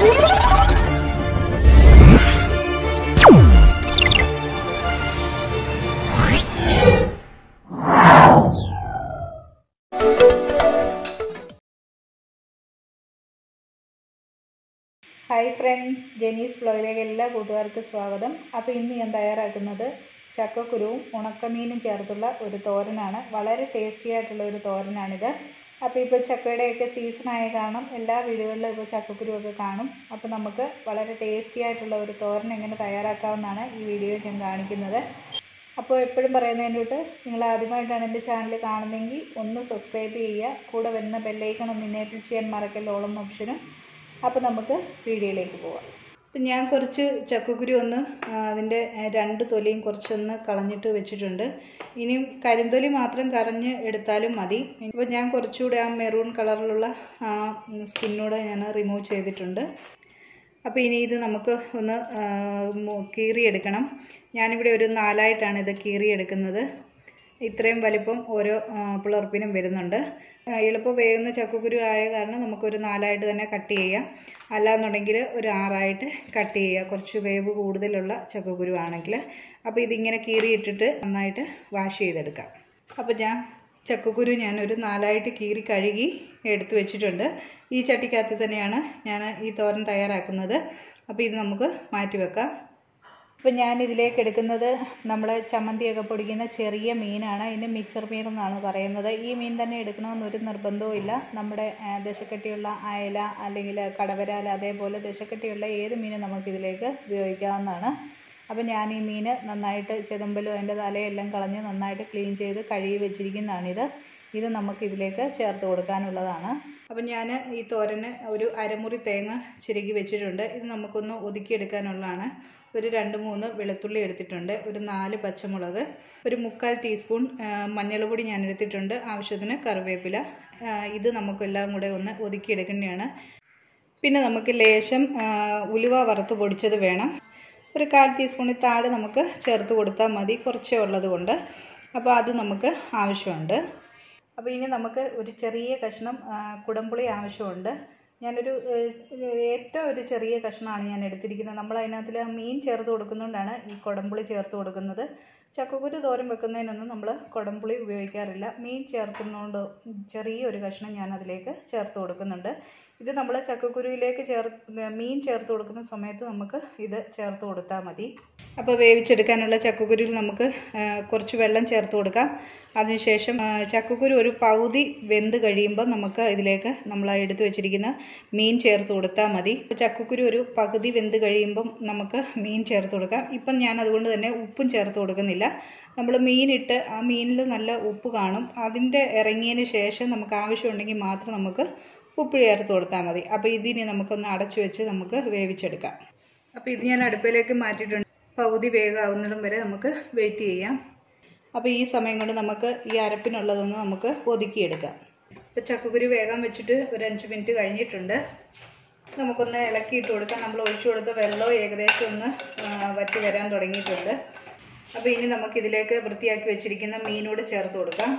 hi friends ജെനീസ് ബ്ലോഗിലേക്ക് എല്ലാ കൂട്ടുകാർക്കും സ്വാഗതം അപ്പോൾ ഇന്ന് ഞാൻ തയ്യാറാക്കുന്നത് ചക്കക്കുരുവും ഉണക്കമീനും ചേർത്തുള്ള ഒരു തോരനാണ് വളരെ ടേസ്റ്റി ആയിട്ടുള്ള ഒരു തോരനാണിത് അപ്പോൾ ഇപ്പോൾ ചക്കയുടെയൊക്കെ സീസണായ കാരണം എല്ലാ വീടുകളിലും ഇപ്പോൾ ചക്കക്കുരുവൊക്കെ കാണും അപ്പോൾ നമുക്ക് വളരെ ടേസ്റ്റി ആയിട്ടുള്ള ഒരു തോരൻ എങ്ങനെ തയ്യാറാക്കാമെന്നാണ് ഈ വീഡിയോയിൽ ഞാൻ കാണിക്കുന്നത് അപ്പോൾ എപ്പോഴും പറയുന്നതിൻ്റെ തൊട്ട് നിങ്ങൾ ആദ്യമായിട്ടാണ് എൻ്റെ ചാനൽ കാണുന്നതെങ്കിൽ ഒന്ന് സബ്സ്ക്രൈബ് ചെയ്യുക കൂടെ വരുന്ന ബെല്ലൈക്കൺ ഒന്ന് ഇനേബിൾ ചെയ്യാൻ മറക്കല്ല ഓളം ഓപ്ഷനും അപ്പോൾ നമുക്ക് വീഡിയോയിലേക്ക് പോവാം അപ്പം ഞാൻ കുറച്ച് ചക്കക്കുരു ഒന്ന് ആ, അതിൻ്റെ ആ, രണ്ട് തൊലിയും കുറച്ചൊന്ന് കളഞ്ഞിട്ട് വെച്ചിട്ടുണ്ട് ഇനിയും കരിന്തൊലി മാത്രം കറഞ്ഞ് എടുത്താലും മതി അപ്പോൾ ഞാൻ കുറച്ചുകൂടി ആ മെറൂൺ കളറിലുള്ള ആ സ്കിന്നൂടെ ഞാൻ റിമൂവ് ചെയ്തിട്ടുണ്ട് അപ്പോൾ ഇനി ഇത് നമുക്ക് ഒന്ന് ആ, മു- കീറിയെടുക്കണം ഞാനിവിടെ ഒരു നാലായിട്ടാണ് ഇത് കീറിയെടുക്കുന്നത് ഇത്രയും വലിപ്പം ഓരോ ആ, പിളർപ്പിനും വരുന്നുണ്ട് ആ, എളുപ്പം വേകുന്ന ചക്കക്കുരു ആയ കാരണം നമുക്കൊരു നാലായിട്ട് തന്നെ കട്ട് ചെയ്യാം അല്ലാന്നുണ്ടെങ്കിൽ ഒരു ആറായിട്ട് കട്ട് ചെയ്യുക കുറച്ച് വേവ് കൂടുതലുള്ള ചക്കക്കുരു ആണെങ്കിൽ അപ്പോൾ ഇതിങ്ങനെ കീറിയിട്ടിട്ട് നന്നായിട്ട് വാഷ് ചെയ്തെടുക്കാം അപ്പോൾ ഞാൻ ചക്കക്കുരു ഞാനൊരു നാലായിട്ട് കീറി കഴുകി എടുത്തു വെച്ചിട്ടുണ്ട് ഈ ചട്ടിക്കകത്ത് തന്നെയാണ് ഞാൻ ഈ തോരൻ തയ്യാറാക്കുന്നത് അപ്പോൾ ഇത് നമുക്ക് മാറ്റി വെക്കാം അപ്പോൾ ഞാൻ ഇതിലേക്ക് എടുക്കുന്നത് നമ്മൾ ചമ്മന്തിയൊക്കെ പൊടിക്കുന്ന ചെറിയ മീനാണ് ഇതിന് മിച്ചർ മീൻ എന്നാണ് പറയുന്നത് ഈ മീൻ തന്നെ എടുക്കണമെന്നൊരു നിർബന്ധവും ഇല്ല നമ്മുടെ ആ, ദശക്കട്ടിയുള്ള അയല അല്ലെങ്കിൽ കടവരാല അതേപോലെ ദശക്കട്ടിയുള്ള ഏത് മീനും നമുക്കിതിലേക്ക് ഉപയോഗിക്കാവുന്നതാണ് അപ്പോൾ ഞാൻ ഈ മീൻ നന്നായിട്ട് ചെതുമ്പലും അതിൻ്റെ തലയെല്ലാം കളഞ്ഞ് നന്നായിട്ട് ക്ലീൻ ചെയ്ത് കഴുകി വെച്ചിരിക്കുന്നതാണിത് ഇത് നമുക്ക് ഇതിലേക്ക് ചേർത്ത് കൊടുക്കാനുള്ളതാണ് അപ്പം ഞാൻ ഈ തോരന് ഒരു അരമുറി തേങ്ങ ചിരകി വെച്ചിട്ടുണ്ട് ഇത് നമുക്കൊന്ന് ഒതുക്കിയെടുക്കാനുള്ളതാണ് ഒരു രണ്ട് മൂന്ന് വെളുത്തുള്ളി എടുത്തിട്ടുണ്ട് ഒരു നാല് പച്ചമുളക് ഒരു മുക്കാൽ ടീസ്പൂൺ ആ, മഞ്ഞൾപ്പൊടി ഞാൻ എടുത്തിട്ടുണ്ട് ആവശ്യത്തിന് കറിവേപ്പില ആ, ഇത് നമുക്കെല്ലാം കൂടെ ഒന്ന് ഒതുക്കിയെടുക്കേണ്ടതാണ് പിന്നെ നമുക്ക് ലേശം ആ, ഉലുവ വറുത്ത് പൊടിച്ചത് വേണം ഒരു കാൽ ടീസ്പൂണിൽ താഴെ നമുക്ക് ചേർത്ത് കൊടുത്താൽ മതി കുറച്ചേ ഉള്ളത് കൊണ്ട് അപ്പോൾ അത് നമുക്ക് ആവശ്യമുണ്ട് അപ്പോൾ ഇനി നമുക്ക് ഒരു ചെറിയ കഷ്ണം ആ, കുടംപുളി ആവശ്യമുണ്ട് ഞാനൊരു ഏഹ്, ഏറ്റവും ഒരു ചെറിയ കഷ്ണമാണ് ഞാൻ എടുത്തിരിക്കുന്നത് നമ്മൾ അതിനകത്തിൽ മീൻ ചേർത്ത് കൊടുക്കുന്നതുകൊണ്ടാണ് ഈ കുടംപുളി ചേർത്ത് കൊടുക്കുന്നത് ചക്കക്കുരു തോരൻ വെക്കുന്നതിനൊന്നും നമ്മൾ കുടംപുളി ഉപയോഗിക്കാറില്ല മീൻ ചേർക്കുന്നതുകൊണ്ട് ചെറിയൊരു കഷ്ണം ഞാൻ അതിലേക്ക് ചേർത്ത് കൊടുക്കുന്നുണ്ട് ഇത് നമ്മൾ ചക്കക്കുരുവിലേക്ക് ചേർ മീൻ ചേർത്ത് കൊടുക്കുന്ന സമയത്ത് നമുക്ക് ഇത് ചേർത്ത് കൊടുത്താൽ മതി അപ്പോൾ വേവിച്ചെടുക്കാനുള്ള ചക്കക്കുരുവിൽ നമുക്ക് ആ, കുറച്ച് വെള്ളം ചേർത്ത് കൊടുക്കാം അതിനുശേഷം ആ, ചക്കക്കുരു ഒരു പകുതി വെന്ത് കഴിയുമ്പോൾ നമുക്ക് ഇതിലേക്ക് നമ്മൾ ആ എടുത്തു വെച്ചിരിക്കുന്ന മീൻ ചേർത്ത് കൊടുത്താൽ മതി ഇപ്പോൾ ചക്കക്കുരു ഒരു പകുതി വെന്ത് കഴിയുമ്പം നമുക്ക് മീൻ ചേർത്ത് കൊടുക്കാം ഇപ്പം ഞാൻ അതുകൊണ്ട് തന്നെ ഉപ്പും ചേർത്ത് കൊടുക്കുന്നില്ല നമ്മൾ മീനിട്ട് ആ മീനിൽ നല്ല ഉപ്പ് കാണും അതിൻ്റെ ഇറങ്ങിയതിന് ശേഷം നമുക്ക് ആവശ്യമുണ്ടെങ്കിൽ മാത്രം നമുക്ക് ഉപ്പ് ചേർത്ത് കൊടുത്താൽ മതി അപ്പോൾ ഇതിനി നമുക്കൊന്ന് അടച്ചു വെച്ച് നമുക്ക് വേവിച്ചെടുക്കാം അപ്പോൾ ഇത് ഞാൻ അടുപ്പിലേക്ക് മാറ്റിയിട്ടുണ്ട് പകുതി വേഗമാവുന്നിടം വരെ നമുക്ക് വെയിറ്റ് ചെയ്യാം അപ്പോൾ ഈ സമയം കൊണ്ട് നമുക്ക് ഈ അരപ്പിനുള്ളതൊന്ന് നമുക്ക് ഒതുക്കിയെടുക്കാം ഇപ്പോൾ ചക്കക്കുരു വേഗം വെച്ചിട്ട് ഒരു അഞ്ച് മിനിറ്റ് കഴിഞ്ഞിട്ടുണ്ട് നമുക്കൊന്ന് ഇളക്കിയിട്ട് കൊടുക്കാം നമ്മൾ ഒഴിച്ചു കൊടുത്ത വെള്ളം ഏകദേശം ഒന്ന് ആ, വറ്റി വരാൻ തുടങ്ങിയിട്ടുണ്ട് അപ്പോൾ ഇനി നമുക്കിതിലേക്ക് വൃത്തിയാക്കി വെച്ചിരിക്കുന്ന മീനോട് ചേർത്ത് കൊടുക്കാം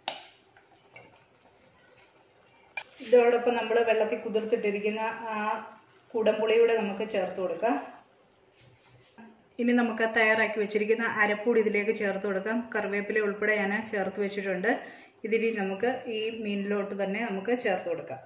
ഇതോടൊപ്പം നമ്മൾ വെള്ളത്തിൽ കുതിർത്തിട്ടിരിക്കുന്ന ആ കുടംപുളിയൂടെ നമുക്ക് ചേർത്ത് കൊടുക്കാം ഇനി നമുക്ക് തയ്യാറാക്കി വെച്ചിരിക്കുന്ന അരപ്പൂടി ഇതിലേക്ക് ചേർത്ത് കൊടുക്കാം കറിവേപ്പില ഉൾപ്പെടെ ഞാൻ ചേർത്ത് വെച്ചിട്ടുണ്ട് ഇതിനി നമുക്ക് ഈ മീനിലോട്ട് തന്നെ നമുക്ക് ചേർത്ത് കൊടുക്കാം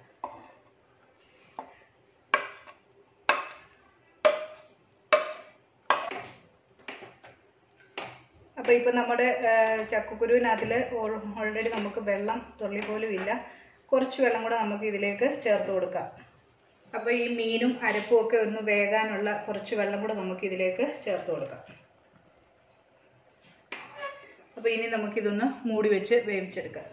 അപ്പോൾ ഇപ്പോൾ നമ്മുടെ ആ, ചക്കക്കുരുവിനകത്തിൽ ഓൾറെഡി നമുക്ക് വെള്ളം തുള്ളി പോലും ഇല്ല കുറച്ച് വെള്ളം കൂടെ നമുക്ക് ഇതിലേക്ക് ചേർത്ത് കൊടുക്കാം അപ്പോൾ ഈ മീനും അരപ്പും ഒക്കെ ഒന്ന് വേകാനുള്ള കുറച്ച് വെള്ളം കൂടെ നമുക്ക് ഇതിലേക്ക് ചേർത്ത് കൊടുക്കാം അപ്പോൾ ഇനി നമുക്കിതൊന്ന് മൂടി വെച്ച് വേവിച്ചെടുക്കാം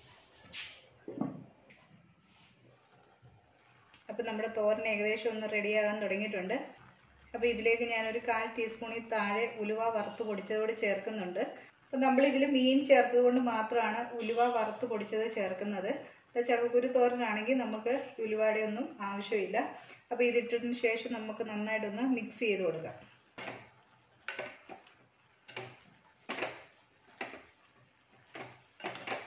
അപ്പോൾ നമ്മുടെ തോരൻ ഏകദേശം ഒന്ന് റെഡിയാകാൻ തുടങ്ങിയിട്ടുണ്ട് അപ്പോൾ ഇതിലേക്ക് ഞാനൊരു കാൽ ടീസ്പൂണിൽ താഴെ ഉലുവ വറുത്ത് പൊടിച്ചതോടെ ചേർക്കുന്നുണ്ട് അപ്പോൾ നമ്മൾ ഇതിൽ മീൻ ചേർത്തത് കൊണ്ട് മാത്രമാണ് ഉലുവ വറുത്ത് പൊടിച്ചത് ചേർക്കുന്നത് അപ്പോൾ ചക്കക്കുരു തോരനാണെങ്കിൽ നമുക്ക് ഉലുവയുടെ ഒന്നും ആവശ്യമില്ല അപ്പോൾ ഇതിട്ടതിന് ശേഷം നമുക്ക് നന്നായിട്ടൊന്ന് മിക്സ് ചെയ്ത് കൊടുക്കാം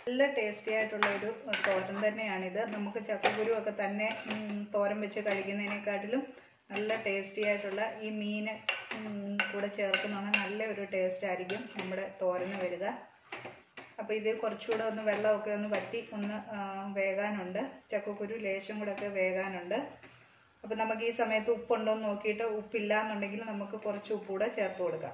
നല്ല ടേസ്റ്റി ആയിട്ടുള്ള ഒരു തോരൻ തന്നെയാണിത് നമുക്ക് ചക്കക്കുരു ഒക്കെ തന്നെ ഉം, തോരൻ വെച്ച് കഴിക്കുന്നതിനെക്കാട്ടിലും നല്ല ടേസ്റ്റി ആയിട്ടുള്ള ഈ മീൻ ഉം, കൂടെ ചേർക്കുന്നതാണ് നല്ല ഒരു ടേസ്റ്റ് ആയിരിക്കും നമ്മുടെ തോരന് വരിക അപ്പോൾ ഇത് കുറച്ചുകൂടെ ഒന്ന് വെള്ളമൊക്കെ ഒന്ന് വറ്റി ഒന്ന് ആ, വേകാനുണ്ട് ചക്കക്കുരു ലേശം കൂടെ ഒക്കെ വേകാനുണ്ട് അപ്പോൾ നമുക്ക് ഈ സമയത്ത് ഉപ്പുണ്ടോ എന്ന് നോക്കിയിട്ട് ഉപ്പില്ല എന്നുണ്ടെങ്കിൽ നമുക്ക് കുറച്ച് ഉപ്പ് കൂടെ ചേർത്ത് കൊടുക്കാം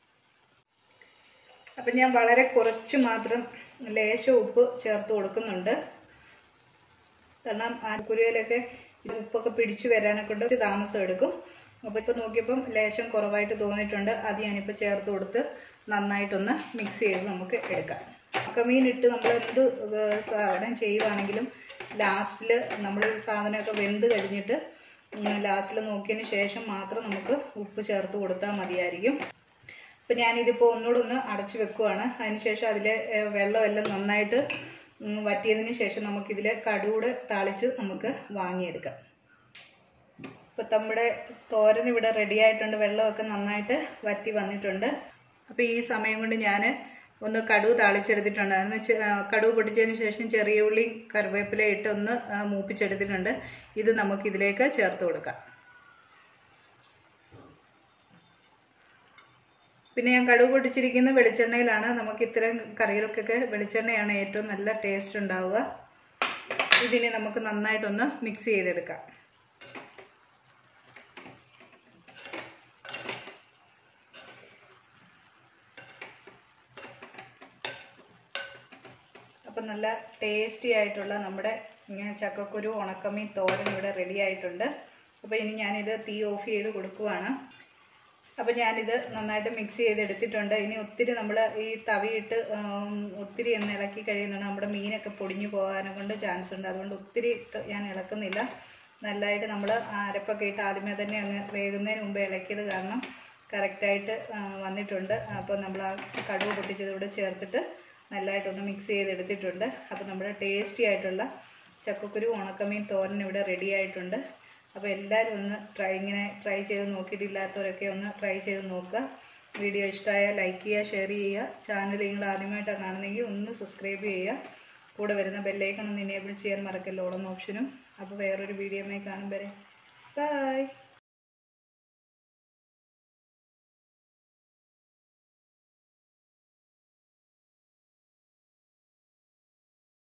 അപ്പം ഞാൻ വളരെ കുറച്ച് മാത്രം ലേശം ഉപ്പ് ചേർത്ത് കൊടുക്കുന്നുണ്ട് കാരണം ആ കുരുവിലൊക്കെ ഉപ്പൊക്കെ പിടിച്ചു വരാനൊക്കെ കൊണ്ട് ഇച്ചിരി താമസം എടുക്കും അപ്പോൾ ഇപ്പോൾ നോക്കിയപ്പം ലേശം കുറവായിട്ട് തോന്നിയിട്ടുണ്ട് അത് ഞാനിപ്പോൾ ചേർത്ത് കൊടുത്ത് നന്നായിട്ടൊന്ന് മിക്സ് ചെയ്ത് നമുക്ക് എടുക്കാം ഉണക്കമീൻ ഇട്ട് നമ്മൾ എന്ത് ഏഹ്, സാധനം ചെയ്യുവാണെങ്കിലും ലാസ്റ്റിൽ നമ്മൾ ഈ സാധനമൊക്കെ വെന്ത് കഴിഞ്ഞിട്ട് ലാസ്റ്റിൽ നോക്കിയതിന് ശേഷം മാത്രം നമുക്ക് ഉപ്പ് ചേർത്ത് കൊടുത്താൽ മതിയായിരിക്കും അപ്പം ഞാനിതിപ്പോൾ ഒന്നുകൂടെ ഒന്ന് അടച്ചു വെക്കുവാണ് അതിനുശേഷം അതിലെ ഏഹ്, വെള്ളമെല്ലാം നന്നായിട്ട് ഉം, വറ്റിയതിന് ശേഷം നമുക്കിതിൽ കടുകൂടെ താളിച്ച് നമുക്ക് വാങ്ങിയെടുക്കാം ഇപ്പം നമ്മുടെ തോരൻ ഇവിടെ റെഡി ആയിട്ടുണ്ട് വെള്ളമൊക്കെ നന്നായിട്ട് വറ്റി വന്നിട്ടുണ്ട് അപ്പോൾ ഈ സമയം കൊണ്ട് ഞാൻ ഒന്ന് കടുവ് താളിച്ചെടുത്തിട്ടുണ്ടായിരുന്നു ചെ- ആ, കടുവ് പൊട്ടിച്ചതിന് ശേഷം ചെറിയ ഉള്ളി കറിവേപ്പില ഇട്ട് ഒന്ന് ആ, മൂപ്പിച്ചെടുത്തിട്ടുണ്ട് ഇത് നമുക്ക് ഇതിലേക്ക് ചേർത്ത് കൊടുക്കാം പിന്നെ ഞാൻ കടുവ് പൊട്ടിച്ചിരിക്കുന്ന വെളിച്ചെണ്ണയിലാണ് നമുക്ക് ഇത്തരം കറികൾക്കൊക്കെ വെളിച്ചെണ്ണയാണ് ഏറ്റവും നല്ല ടേസ്റ്റ് ഉണ്ടാവുക ഇതിനെ നമുക്ക് നന്നായിട്ടൊന്ന് മിക്സ് ചെയ്തെടുക്കാം അപ്പം നല്ല ടേസ്റ്റി ആയിട്ടുള്ള നമ്മുടെ ഇങ്ങനെ ചക്കക്കുരു ഉണക്കമീൻ തോരൻ ഇവിടെ റെഡി ആയിട്ടുണ്ട് അപ്പോൾ ഇനി ഞാനിത് തീ ഓഫ് ചെയ്ത് കൊടുക്കുവാണ് അപ്പോൾ ഞാനിത് നന്നായിട്ട് മിക്സ് ചെയ്തെടുത്തിട്ടുണ്ട് ഇനി ഒത്തിരി നമ്മൾ ഈ തവിയിട്ട് ഉം, ഒത്തിരി ഒന്ന് ഇളക്കി കഴിയുന്നുണ്ട് നമ്മുടെ മീനൊക്കെ പൊടിഞ്ഞു പോകാനെ കൊണ്ട് ചാൻസ് ഉണ്ട് അതുകൊണ്ട് ഒത്തിരി ഇട്ട് ഞാൻ ഇളക്കുന്നില്ല നല്ലതായിട്ട് നമ്മൾ അരപ്പൊക്കെ ഇട്ട് ആദ്യമേ തന്നെ അങ്ങ് വേകുന്നതിന് മുമ്പ് ഇളക്കിയത് കാരണം കറക്റ്റായിട്ട് വന്നിട്ടുണ്ട് അപ്പോൾ നമ്മൾ ആ കടുവ് പൊട്ടിച്ചത് ഇവിടെ ചേർത്തിട്ട് നല്ലതായിട്ടൊന്ന് മിക്സ് ചെയ്തെടുത്തിട്ടുണ്ട് അപ്പോൾ നമ്മുടെ ടേസ്റ്റി ആയിട്ടുള്ള ചക്കക്കുരു ഉണക്കമീൻ തോരൻ ഇവിടെ റെഡി ആയിട്ടുണ്ട് അപ്പോൾ എല്ലാവരും ഒന്ന് ട്രൈ ഇങ്ങനെ ട്രൈ ചെയ്ത് നോക്കിയിട്ടില്ലാത്തവരൊക്കെ ഒന്ന് ട്രൈ ചെയ്ത് നോക്കുക വീഡിയോ ഇഷ്ടമായാൽ ലൈക്ക് ചെയ്യുക ഷെയർ ചെയ്യുക ചാനൽ നിങ്ങൾ ആദ്യമായിട്ടാണ് കാണുന്നതെങ്കിൽ ഒന്ന് സബ്സ്ക്രൈബ് ചെയ്യുക കൂടെ വരുന്ന ബെല്ലൈക്കൺ ഒന്ന് എനേബിൾ ചെയ്യാൻ മറക്കല്ലോ ഓണം ഓപ്ഷനും അപ്പോൾ വേറൊരു വീഡിയോമായി കാണും വരെ ബൈ